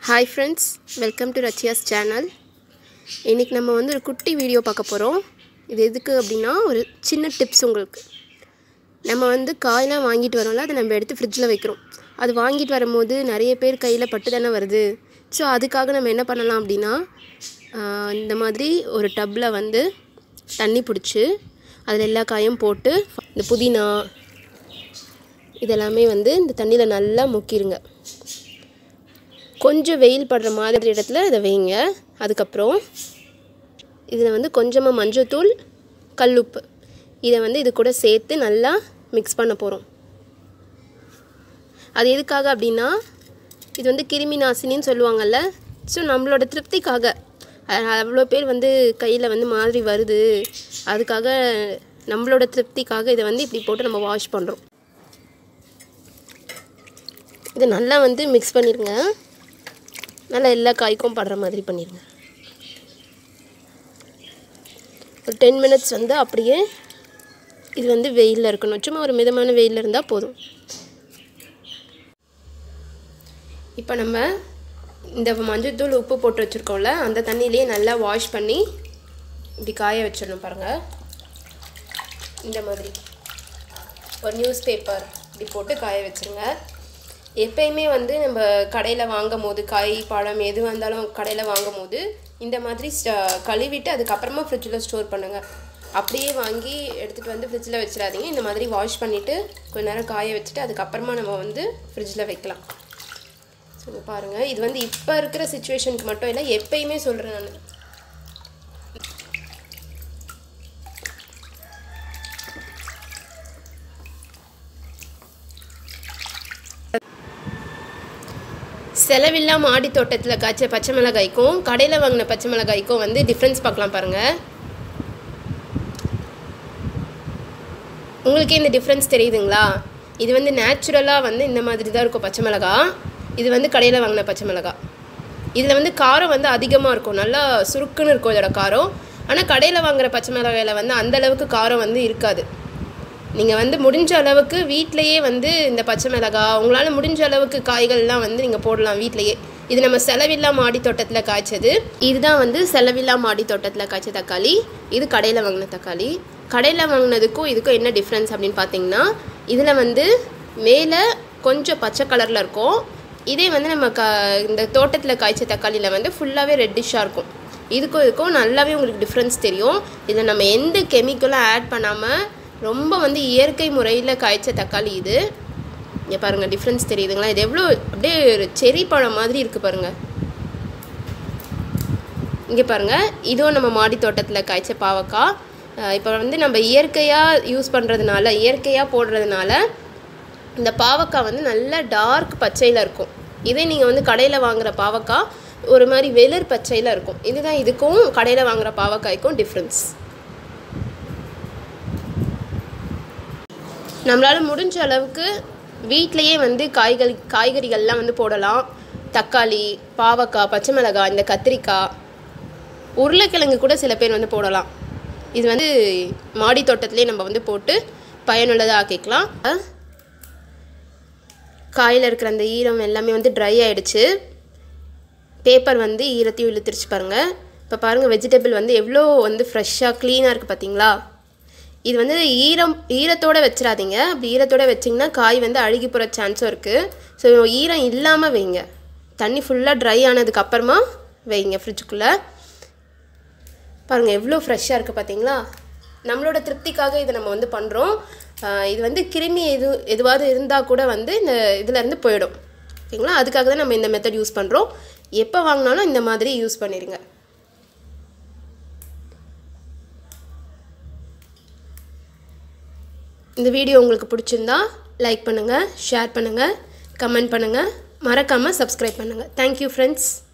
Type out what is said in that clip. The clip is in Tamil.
hi friends welcome to Rachiya's channel இன்றைக்கி நம்ம வந்து ஒரு குட்டி வீடியோ பார்க்க போகிறோம் இது எதுக்கு அப்படின்னா ஒரு சின்ன டிப்ஸ் உங்களுக்கு நம்ம வந்து காயெல்லாம் வாங்கிட்டு வரோம்ல அதை நம்ம எடுத்து ஃப்ரிட்ஜில் வைக்கிறோம் அது வாங்கிட்டு வரும்போது நிறைய பேர் கையில் பட்டு தானே வருது ஸோ அதுக்காக நம்ம என்ன பண்ணலாம் அப்படின்னா ஆஹ், இந்த மாதிரி ஒரு டப்பில் வந்து தண்ணி பிடிச்சி அதில் எல்லா காயும் போட்டு இந்த புதினா இதெல்லாமே வந்து இந்த தண்ணியில் நல்லா முக்கிருங்க கொஞ்சம் வெயில் படுற மாதிரி இடத்துல இதை வைங்க அதுக்கப்புறம் இதில் வந்து கொஞ்சமாக மஞ்சத்தூள் கல்லுப்பு இதை வந்து இது கூட சேர்த்து நல்லா மிக்ஸ் பண்ண போகிறோம் அது எதுக்காக அப்படின்னா இது வந்து கிருமி நாசினின்னு சொல்லுவாங்கல்ல ஸோ நம்மளோட திருப்திக்காக அஹ் அவ்வளோ பேர் வந்து கையில் வந்து மாதிரி வருது அதுக்காக நம்மளோட திருப்திக்காக இதை வந்து இப்படி போட்டு நம்ம வாஷ் பண்ணுறோம் இதை நல்லா வந்து மிக்ஸ் பண்ணிடுங்க நல்லா எல்லா காய்க்கும் படுற மாதிரி பண்ணிடுங்க ஒரு டென் மினிட்ஸ் வந்து அப்படியே இது வந்து வெயிலில் இருக்கணும் சும்மா ஒரு மிதமான வெயிலில் இருந்தால் போதும் இப்போ நம்ம இந்த மஞ்சள்தூள் உப்பு போட்டு வச்சுருக்கோம்ல அந்த தண்ணியிலேயே நல்லா வாஷ் பண்ணி இப்படி காய வச்சிடணும் பாருங்கள் இந்த மாதிரி ஒரு நியூஸ் பேப்பர் இப்படி போட்டு காய வச்சுருங்க எப்பயுமே வந்து நம்ம கடையில் வாங்கும் போது காய் பழம் எது வந்தாலும் கடையில் வாங்கும் போது இந்த மாதிரி ஸ்ட- கழுவிட்டு அதுக்கப்புறமா ஃப்ரிட்ஜில் ஸ்டோர் பண்ணுங்கள் அப்படியே வாங்கி எடுத்துகிட்டு வந்து ஃப்ரிட்ஜில் வச்சிடாதீங்க இந்த மாதிரி வாஷ் பண்ணிவிட்டு கொஞ்ச நேரம் காய வச்சுட்டு அதுக்கப்புறமா நம்ம வந்து ஃப்ரிட்ஜில் வைக்கலாம் ஸோ இங்க பாருங்கள் இது வந்து இப்போ இருக்கிற சுச்சுவேஷனுக்கு மட்டும் இல்லை எப்பயுமே சொல்கிறேன் நான் செலவில்லா மாடி தோட்டத்தில் காய்ச்ச பச்சை மிளகாய்க்கும் கடையில் வாங்கின பச்சை மிளகாய்க்கும் வந்து டிஃப்ரென்ஸ் பார்க்கலாம் பாருங்கள் உங்களுக்கே இந்த டிஃப்ரென்ஸ் தெரியுதுங்களா இது வந்து நேச்சுரலாக வந்து இந்த மாதிரி தான் இருக்கும் பச்சை மிளகா இது வந்து கடையில் வாங்கின பச்சை மிளகா இதில் வந்து காரம் வந்து அதிகமாக இருக்கும் நல்லா சுருக்குன்னு இருக்கும் இதோட காரம் ஆனால் கடையில் வாங்குற பச்சை மிளகாயில் வந்து அந்த அளவுக்கு காரம் வந்து இருக்காது நீங்கள் வந்து முடிஞ்ச அளவுக்கு வீட்டிலையே வந்து இந்த பச்சை மிளகா உங்களால் முடிஞ்ச அளவுக்கு காய்கள்லாம் வந்து நீங்கள் போடலாம் வீட்டிலையே இது நம்ம செலவில்லா மாடி தோட்டத்தில் காய்ச்சது இதுதான் வந்து செலவில்லா மாடி தோட்டத்தில் காய்ச்ச தக்காளி இது கடையில் வாங்கின தக்காளி கடையில் வாங்கினதுக்கும் இதுக்கும் என்ன டிஃப்ரென்ஸ் அப்படின்னு பார்த்தீங்கன்னா இதில் வந்து மேலே கொஞ்சம் பச்சை கலரில் இருக்கும் இதே வந்து நம்ம க இந்த தோட்டத்தில் காய்ச்ச தக்காளியில் வந்து ஃபுல்லாகவே ரெட்டிஷாக இருக்கும் இதுக்கும் இதுக்கும் நல்லாவே உங்களுக்கு டிஃப்ரென்ஸ் தெரியும் இதில் நம்ம எந்த கெமிக்கலும் ஆட் பண்ணாமல் ரொம்ப வந்து இயற்கை முறையில் காய்ச்ச தக்காளி இது இங்கே பாருங்கள் டிஃப்ரென்ஸ் தெரியுதுங்களா இது எவ்வளோ அப்படியே ஒரு செரி பழம் மாதிரி இருக்குது பாருங்கள் இங்கே பாருங்கள் இதுவும் நம்ம மாடி தோட்டத்தில் காய்ச்ச பாவக்காய் இப்போ வந்து நம்ம இயற்கையாக யூஸ் பண்ணுறதுனால இயற்கையாக போடுறதுனால இந்த பாவக்காய் வந்து நல்ல டார்க் பச்சையில் இருக்கும் இதே நீங்கள் வந்து கடையில் வாங்குற பாவக்காய் ஒரு மாதிரி வெளிர் பச்சையில் இருக்கும் இதுதான் இதுக்கும் கடையில் வாங்குற பாவக்காய்க்கும் டிஃப்ரென்ஸ் நம்மளால் முடிஞ்ச அளவுக்கு வீட்டிலையே வந்து காய்கறி காய்கறிகள்லாம் வந்து போடலாம் தக்காளி பாவக்காய் பச்சை மிளகாய் இந்த கத்திரிக்காய் உருளைக்கிழங்கு கூட சில பேர் வந்து போடலாம் இது வந்து மாடி தோட்டத்திலே நம்ம வந்து போட்டு பயனுள்ளதாக ஆக்கிக்கலாம் அஹ், காயில் இருக்கிற அந்த ஈரம் எல்லாமே வந்து ட்ரை ஆயிடுச்சு பேப்பர் வந்து ஈரத்தையும் இழுத்துருச்சு பாருங்கள் இப்போ பாருங்கள் வெஜிடபிள் வந்து எவ்வளோ வந்து ஃப்ரெஷ்ஷாக க்ளீனாக இருக்குது பார்த்தீங்களா இது வந்து ஈரம் ஈரத்தோடு வச்சிடாதீங்க அப்படி ஈரத்தோடு வச்சிங்கன்னா காய் வந்து அழுகி போகிற சான்ஸும் இருக்குது ஸோ ஈரம் இல்லாமல் வைங்க தண்ணி ஃபுல்லாக ட்ரை ஆனதுக்கு அப்புறமா வைங்க ஃப்ரிட்ஜுக்குள்ளே பாருங்கள் எவ்வளோ ஃப்ரெஷ்ஷாக இருக்குது பார்த்தீங்களா நம்மளோட திருப்திக்காக இதை நம்ம வந்து பண்ணுறோம் இது வந்து கிருமி எது எதுவாவது இருந்தால் கூட வந்து இந்த இதுலேருந்து போயிடும் ஓகேங்களா அதுக்காக தான் நம்ம இந்த மெத்தட் யூஸ் பண்ணுறோம் எப்போ வாங்கினாலும் இந்த மாதிரி யூஸ் பண்ணிடுங்க இந்த வீடியோ உங்களுக்கு பிடிச்சிருந்தா லைக் பண்ணுங்கள் ஷேர் பண்ணுங்கள் கமெண்ட் பண்ணுங்கள் மறக்காமல் சப்ஸ்கிரைப் பண்ணுங்கள் தேங்க்யூ ஃப்ரெண்ட்ஸ்